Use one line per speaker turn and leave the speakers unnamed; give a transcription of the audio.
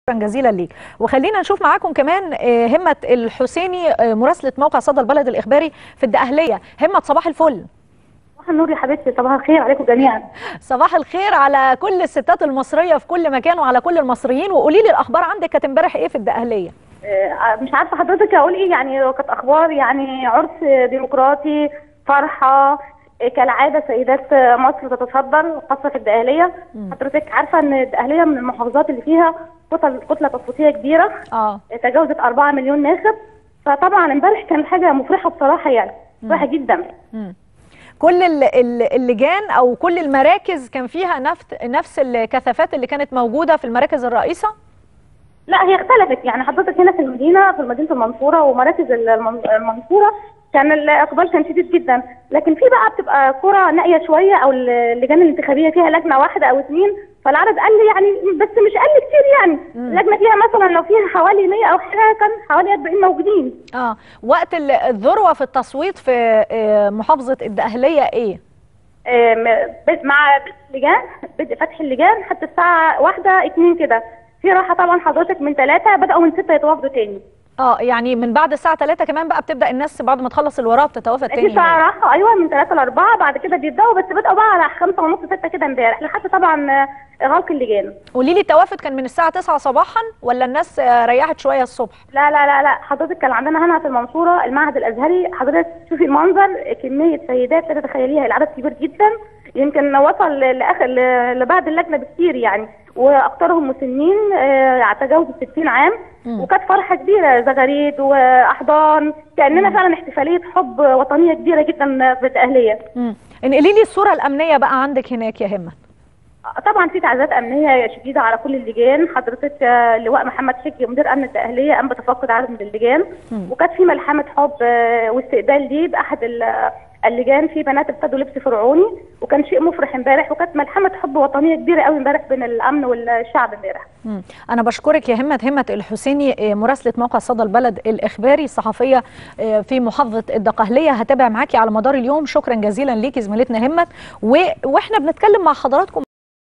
جزيلا ليك وخلينا نشوف معاكم كمان آه، همة الحسيني آه، مراسلة موقع صدى البلد الإخباري في الدقهلية همة صباح الفل
صباح النور يا حبيبتي صباح الخير عليكم جميعا
صباح الخير على كل الستات المصرية في كل مكان وعلى كل المصريين وقولي لي الأخبار عندك كانت امبارح إيه في الدقهلية
آه، مش عارفه حضرتك اقول ايه يعني كانت اخبار يعني عرس ديمقراطي فرحه آه، كالعاده سيدات مصر تتصدر خاصه في الدقهليه حضرتك عارفه ان الدقهليه من المحافظات اللي فيها كتل كتله تصويتيه كبيره
اه
آه، تجاوزت 4 مليون ناخب فطبعا امبارح كان حاجه مفرحه بصراحه يعني مفرحه جدا
مم. كل ال- ال- اللجان أو كل المراكز كان فيها نفس نفس الكثافات اللي كانت موجودة في المراكز الرئيسة
لا هي اختلفت يعني حضرتك هنا في المدينه في مدينه المنصوره ومراكز المن- المنصوره كان الاقبال كان شديد جدا لكن في بقى بتبقى قرى نائيه شويه او اللجان الانتخابيه فيها لجنه واحده او اثنين فالعدد قل يعني بس مش قل كتير يعني اللجنه فيها مثلا لو فيها حوالي 100 او حاجه كان حوالي 40 موجودين
اه وقت ال- الذروة في التصويت في آه، محافظة الدقهلية إيه
آم، بد- مع بدء اللجان بدء فتح اللجان حتى الساعه واحدة اتنين كده في راحه طبعا حضرتك من ثلاثة بداوا من ستة يتوافدوا تاني
اه يعني من بعد الساعة 3 كمان بقى بتبدأ الناس بعد ما تخلص الوراء بتتوافد
في
تاني
ساعة
هناك.
راحة أيوة من 3 ل 4 بعد كده بيبدأوا بس بدأوا بقى على 5 ونص 6 كده امبارح لحد طبعا آه، غلق اللجان
قولي لي التوافد كان من الساعة 9 صباحا ولا الناس آه، ريحت شوية الصبح
لا لا لا لا حضرتك كان عندنا هنا في المنصورة المعهد الأزهري حضرتك تشوفي المنظر كمية سيدات لا تتخيليها العدد كبير جدا يمكن وصل لآخر ل- لبعد اللجنة بكتير يعني وأكثرهم مسنين آه، تجاوزوا 60 عام
مم.
وكانت فرحة كبيرة زغاريد وأحضان كأننا فعلا احتفالية حب وطنية كبيرة جدا في الأهلية
امم انقلي لي الصورة الأمنية بقى عندك هناك يا همة
طبعا في تعزيزات امنيه شديده على كل اللجان حضرتك آه، اللواء محمد حجي مدير امن الدقهليه قام بتفقد عدد من اللجان
مم.
وكانت في ملحمه حب آه، واستقبال ليه باحد ال- اللجان في بنات ارتدوا لبس فرعوني وكان شيء مفرح امبارح وكانت ملحمه حب وطنيه كبيره قوي امبارح بين الامن والشعب امبارح
مم. أنا بشكرك يا همة همة الحسيني آه، مراسلة موقع صدى البلد الإخباري الصحفية آه، في محافظة الدقهلية هتابع معاكي على مدار اليوم شكرا جزيلا ليكي زميلتنا همة و... وإحنا بنتكلم مع حضراتكم